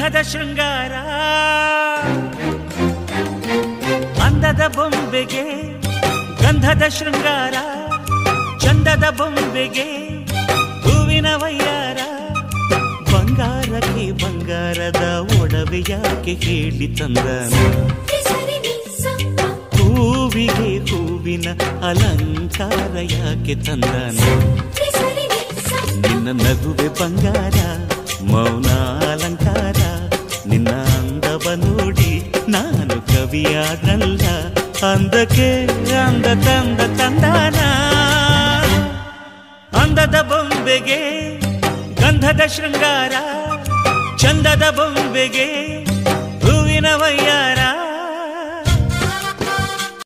ಗಂಧದ ಶೃಂಗಾರ ಅಂದದ ಬೊಂಬೆಗೆ ಗಂಧದ ಶೃಂಗಾರ ಚಂದದ ಬೊಂಬೆಗೆ ಹೂವಿನ ವಯ್ಯಾರ ಬಂಗಾರಕ್ಕೆ ಬಂಗಾರದ ಒಡವೆ ಯಾಕೆ ಹೇಳಿ ತಂದನ ಹೂವಿಗೆ ಹೂವಿನ ಅಲಂಕಾರ ಯಾಕೆ ತಂದನ ನಿನ್ನ ನಗುವೆ ಬಂಗಾರ ಮೌನ ಅಲಂಕಾರ ನಿನ್ನ ಅಂದವ ನೋಡಿ ನಾನು ಕವಿಯಾದ್ರಲ್ಲ ಅಂದಕ್ಕೆ ಅಂದ ತಂದ ತಂದಾನ ಅಂದದ ಬೊಂಬೆಗೆ ಗಂಧದ ಶೃಂಗಾರ ಚಂದದ ಬೊಂಬೆಗೆ